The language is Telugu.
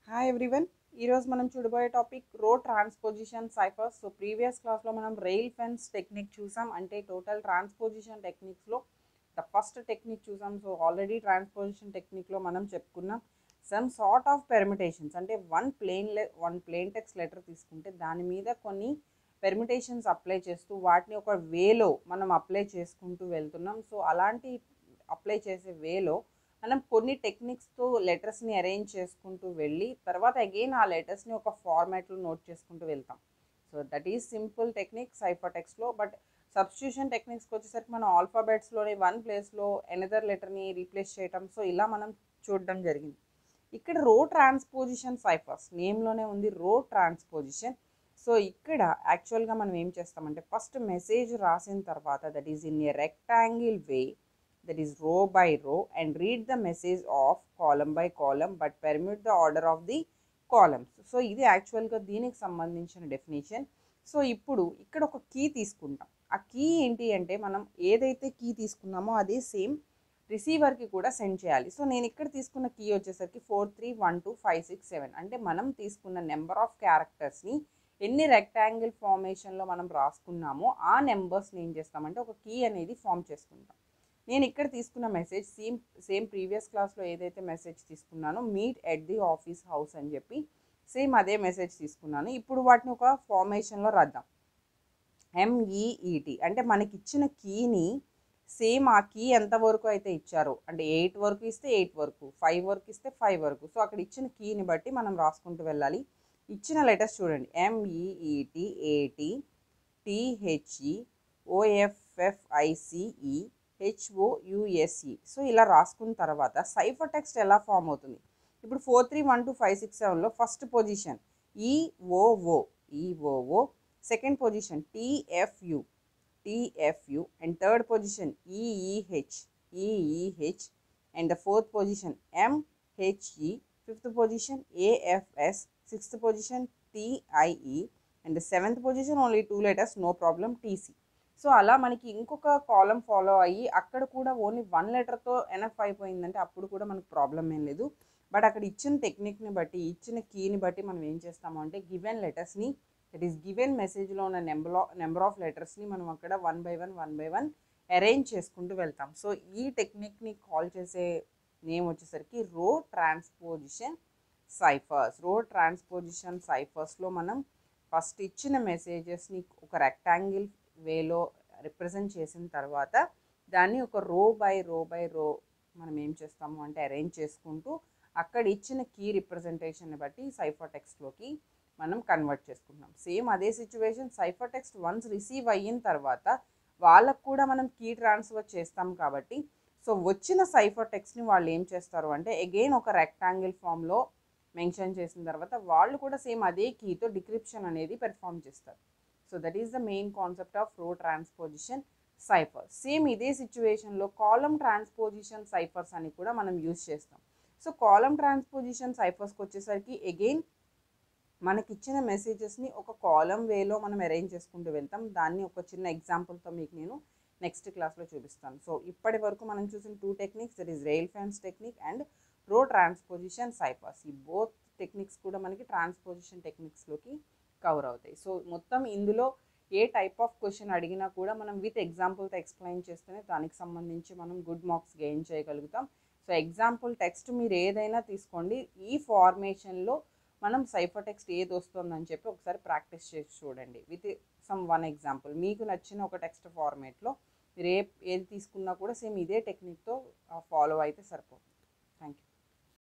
హాయ్ ఎవ్రీవన్ ఈరోజు మనం చూడబోయే టాపిక్ రో ట్రాన్స్పోజిషన్ సైఫర్స్ సో ప్రీవియస్ క్లాస్లో మనం రెయిల్ ఫెన్స్ టెక్నిక్ చూసాం అంటే టోటల్ ట్రాన్స్పోజిషన్ టెక్నిక్స్లో ద ఫస్ట్ టెక్నిక్ చూసాం సో ఆల్రెడీ ట్రాన్స్పోజిషన్ టెక్నిక్లో మనం చెప్పుకున్నాం సమ్ సార్ట్ ఆఫ్ పెర్మిటేషన్స్ అంటే వన్ ప్లేన్ లె వన్ ప్లేన్ టెక్స్ట్ లెటర్ తీసుకుంటే దాని మీద కొన్ని పెర్మిటేషన్స్ అప్లై చేస్తూ వాటిని ఒక వేలో మనం అప్లై చేసుకుంటూ వెళ్తున్నాం సో అలాంటి అప్లై చేసే వేలో మనం కొన్ని టెక్నిక్స్తో లెటర్స్ని అరేంజ్ చేసుకుంటూ వెళ్ళి తర్వాత అగైన్ ఆ లెటర్స్ని ఒక ఫార్మాట్లో నోట్ చేసుకుంటూ వెళ్తాం so that is simple technique cipher టెక్స్ట్లో బట్ సబ్స్టిట్యూషన్ టెక్నిక్స్కి వచ్చేసరికి మనం ఆల్ఫాబెట్స్లోనే వన్ ప్లేస్లో ఎనదర్ లెటర్ని రీప్లేస్ చేయటం సో ఇలా మనం చూడడం జరిగింది ఇక్కడ రో ట్రాన్స్పోజిషన్ సైఫర్స్ నేమ్లోనే ఉంది రో ట్రాన్స్పోజిషన్ సో ఇక్కడ యాక్చువల్గా మనం ఏం చేస్తామంటే ఫస్ట్ మెసేజ్ రాసిన తర్వాత that is in a rectangle way that is row by row and read the message of column by column but permit the order of the columns so ఇది యాక్చువల్గా దీనికి సంబంధించిన డెఫినేషన్ సో ఇప్పుడు ఇక్కడ ఒక కీ తీసుకుంటాం ఆ కీ ఏంటి అంటే మనం ఏదైతే కీ తీసుకున్నామో అదే సేమ్ రిసీవర్కి కూడా సెండ్ చేయాలి సో నేను ఇక్కడ తీసుకున్న కీ వచ్చేసరికి four three one two five six seven అంటే మనం తీసుకున్న నెంబర్ ఆఫ్ క్యారెక్టర్స్ని ఎన్ని రెక్టాంగిల్ ఫార్మేషన్లో మనం రాసుకున్నామో ఆ నెంబర్స్ని ఏం చేస్తామంటే ఒక కీ అనేది ఫామ్ చేసుకుంటాం నేను ఇక్కడ తీసుకున్న మెసేజ్ సేమ్ సేమ్ ప్రీవియస్ క్లాస్లో ఏదైతే మెసేజ్ తీసుకున్నానో meet at the office house అని చెప్పి సేమ్ అదే మెసేజ్ తీసుకున్నాను ఇప్పుడు వాటిని ఒక ఫార్మేషన్లో రాద్దాం ఎంఈఈటి అంటే మనకి ఇచ్చిన కీని సేమ్ ఆ కీ ఎంత వరకు అయితే ఇచ్చారో అంటే ఎయిట్ వరకు ఇస్తే ఎయిట్ వరకు ఫైవ్ వరకు ఇస్తే ఫైవ్ వరకు సో అక్కడ ఇచ్చిన కీని బట్టి మనం రాసుకుంటూ వెళ్ళాలి ఇచ్చిన లెటర్స్ చూడండి ఎంఈఈటి ఏటి టిహెచ్ఈ ఓఎఫ్ఎఫ్ఐసిఈ హెచ్ఓయుఎస్ఈ సో ఇలా రాసుకున్న తర్వాత సైఫర్ టెక్స్ట్ ఎలా ఫామ్ అవుతుంది ఇప్పుడు four three one two five six సెవెన్లో first position EOO EOO second position TFU TFU and third position EEH EEH and the fourth position MHE fifth position AFS sixth position TIE and seventh position only two letters no problem TC so అలా మనకి ఇంకొక కాలం ఫాలో అయ్యి అక్కడ కూడా ఓన్లీ వన్ లెటర్తో ఎనఫ్ అయిపోయిందంటే అప్పుడు కూడా మనకు ప్రాబ్లం ఏం లేదు బట్ అక్కడ ఇచ్చిన టెక్నిక్ని బట్టి ఇచ్చిన కీని బట్టి మనం ఏం చేస్తాము అంటే గివెన్ లెటర్స్ని దట్ ఈస్ గివెన్ మెసేజ్లో ఉన్న నెంబర్ నెంబర్ ఆఫ్ లెటర్స్ని మనం అక్కడ one by one one by one arrange చేసుకుంటూ వెళ్తాం సో ఈ టెక్నిక్ని కాల్ చేసే నేమ్ వచ్చేసరికి row transposition ciphers row transposition సైఫర్స్లో మనం ఫస్ట్ ఇచ్చిన మెసేజెస్ని ఒక రెక్టాంగిల్ వేలో రిప్రజెంట్ చేసిన తర్వాత దాన్ని ఒక రో బై రో బై రో మనం ఏం చేస్తాము అంటే అరేంజ్ చేసుకుంటూ అక్కడ ఇచ్చిన కీ రిప్రజెంటేషన్ని బట్టి సైఫర్ టెక్స్ట్లోకి మనం కన్వర్ట్ చేసుకుంటాం సేమ్ అదే situation cipher text once receive అయిన తర్వాత వాళ్ళకు కూడా మనం కీ ట్రాన్స్ఫర్ చేస్తాం కాబట్టి సో వచ్చిన సైఫర్ టెక్స్ట్ని వాళ్ళు ఏం చేస్తారు అంటే అగైన్ ఒక రెక్టాంగిల్ ఫామ్లో మెన్షన్ చేసిన తర్వాత వాళ్ళు కూడా సేమ్ అదే కీతో డిక్రిప్షన్ అనేది పెర్ఫామ్ చేస్తారు so that is the main concept of row transposition cipher same ఇదే సిచ్యువేషన్లో కాలం ట్రాన్స్పోజిషన్ సైఫర్స్ అని కూడా మనం యూజ్ చేస్తాం సో కాలం ట్రాన్స్పోజిషన్ సైఫర్స్కి వచ్చేసరికి అగైన్ మనకి ఇచ్చిన మెసేజెస్ని ఒక కాలం వేలో మనం అరేంజ్ చేసుకుంటూ వెళ్తాం దాన్ని ఒక చిన్న ఎగ్జాంపుల్తో మీకు నేను నెక్స్ట్ క్లాస్లో చూపిస్తాను సో ఇప్పటి వరకు మనం చూసిన two techniques that is rail fence technique and row transposition ciphers ఈ బోత్ టెక్నిక్స్ కూడా మనకి ట్రాన్స్పోజిషన్ టెక్నిక్స్లోకి కవర్ అవుతాయి సో మొత్తం ఇందులో ఏ టైప్ ఆఫ్ క్వశ్చన్ అడిగినా కూడా మనం విత్ ఎగ్జాంపుల్తో ఎక్స్ప్లెయిన్ చేస్తేనే దానికి సంబంధించి మనం గుడ్ మార్క్స్ గెయిన్ చేయగలుగుతాం సో ఎగ్జాంపుల్ టెక్స్ట్ మీరు ఏదైనా తీసుకోండి ఈ ఫార్మేషన్లో మనం సైఫర్ టెక్స్ట్ ఏది వస్తుందని చెప్పి ఒకసారి ప్రాక్టీస్ చేసి చూడండి విత్ సమ్ వన్ ఎగ్జాంపుల్ మీకు నచ్చిన ఒక టెక్స్ట్ ఫార్మేట్లో మీరు ఏ ఏది తీసుకున్నా కూడా సేమ్ ఇదే టెక్నిక్తో ఫాలో అయితే సరిపోతుంది థ్యాంక్ యూ